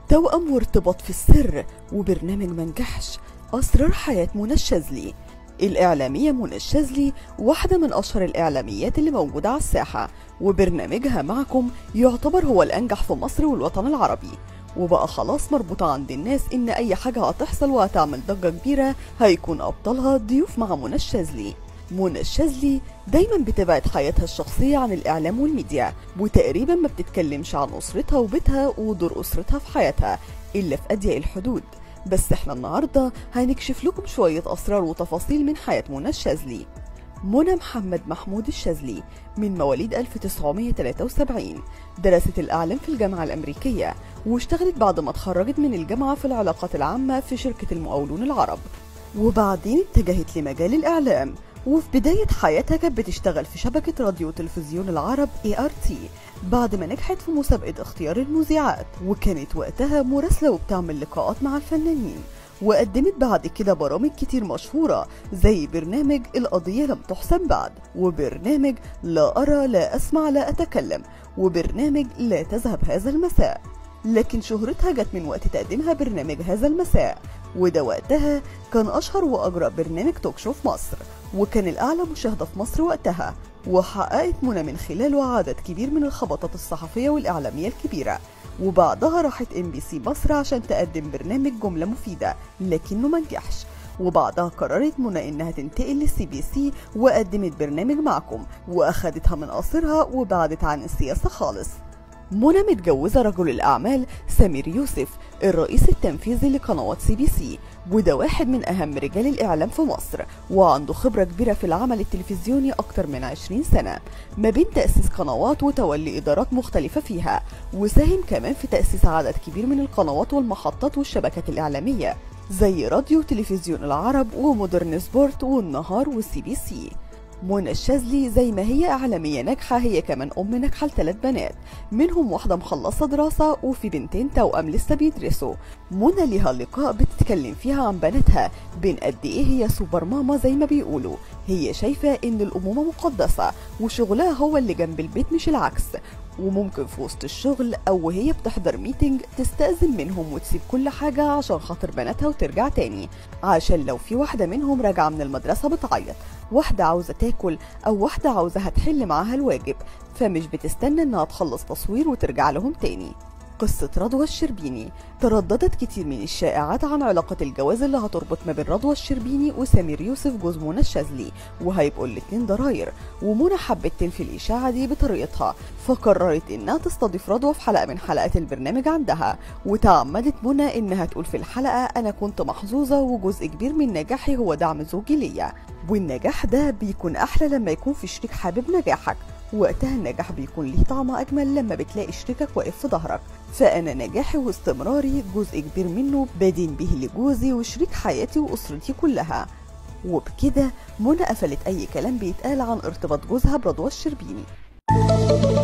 توأم وارتباط في السر وبرنامج منجحش أسرار حياة منى الشاذلي الإعلامية منى الشاذلي واحدة من أشهر الإعلاميات اللي موجودة على الساحة وبرنامجها معكم يعتبر هو الأنجح في مصر والوطن العربي وبقى خلاص مربوطة عند الناس إن أي حاجة هتحصل وهتعمل ضجة كبيرة هيكون أبطالها ضيوف مع منى الشاذلي منى الشاذلي دايما بتبعد حياتها الشخصية عن الإعلام والميديا وتقريبا ما بتتكلمش عن أسرتها وبيتها ودور أسرتها في حياتها إلا في أضيق الحدود بس احنا النهاردة هنكشف لكم شوية أسرار وتفاصيل من حياة منى الشاذلي منى محمد محمود الشاذلي من مواليد 1973 درست الإعلام في الجامعة الأمريكية واشتغلت بعد ما اتخرجت من الجامعة في العلاقات العامة في شركة المقاولون العرب وبعدين اتجهت لمجال الإعلام وفي بداية حياتها كانت بتشتغل في شبكة راديو وتلفزيون العرب ART بعد ما نجحت في مسابقة اختيار المذيعات وكانت وقتها مراسلة وبتعمل لقاءات مع الفنانين وقدمت بعد كده برامج كتير مشهورة زي برنامج القضية لم تحسن بعد وبرنامج لا أرى لا أسمع لا أتكلم وبرنامج لا تذهب هذا المساء لكن شهرتها جت من وقت تقديمها برنامج هذا المساء وده وقتها كان أشهر وأجرأ برنامج توك شو في مصر وكان الأعلى مشاهدة في مصر وقتها وحققت منى من خلاله عدد كبير من الخبطات الصحفية والإعلامية الكبيرة وبعدها راحت ام بي سي مصر عشان تقدم برنامج جملة مفيدة لكنه منجحش وبعدها قررت منى انها تنتقل للسي بي سي وقدمت برنامج معكم واخدتها من قصرها وبعدت عن السياسة خالص منى متجوزة رجل الأعمال سمير يوسف الرئيس التنفيذي لقنوات سي بي سي وده واحد من أهم رجال الإعلام في مصر وعنده خبرة كبيرة في العمل التلفزيوني أكتر من 20 سنة ما بين تأسيس قنوات وتولي إدارات مختلفة فيها وساهم كمان في تأسيس عدد كبير من القنوات والمحطات والشبكات الإعلامية زي راديو وتلفزيون العرب ومودرن سبورت والنهار والسي بي سي منى الشاذلي زي ما هي إعلامية ناجحة هي كمان أم ناجحة لثلاث بنات منهم واحدة مخلصة دراسة وفي بنتين توأم لسه بيدرسوا منى ليها لقاء بتتكلم فيها عن بناتها بين قد إيه هي سوبر ماما زي ما بيقولوا هي شايفة إن الأمومة مقدسة وشغلها هو اللي جنب البيت مش العكس وممكن في وسط الشغل أو وهي بتحضر ميتنج تستأذن منهم وتسيب كل حاجة عشان خاطر بناتها وترجع تاني عشان لو في واحدة منهم راجعة من المدرسة بتعيط واحدة عاوزة تاكل أو واحدة عاوزة تحل معاها الواجب فمش بتستنى إنها تخلص تصوير وترجع لهم تاني قصة رضوى الشربيني ترددت كتير من الشائعات عن علاقة الجواز اللي هتربط ما بين رضوى الشربيني وسمير يوسف جوز منى الشاذلي وهيبقوا الاتنين ضراير ومنى حبت تنفي الإشاعة دي بطريقتها فقررت إنها تستضيف رضوى في حلقة من حلقات البرنامج عندها وتعمدت منى إنها تقول في الحلقة أنا كنت محظوظة وجزء كبير من نجاحي هو دعم زوجي ليا والنجاح ده بيكون أحلى لما يكون في شريك حابب نجاحك وقتها النجاح بيكون ليه طعم أجمل لما بتلاقي شريكك واقف في ظهرك فأنا نجاحي واستمراري جزء كبير منه بادين به لجوزي وشريك حياتي وأسرتي كلها وبكده منى قفلت أي كلام بيتقال عن ارتباط جوزها برضوى الشربيني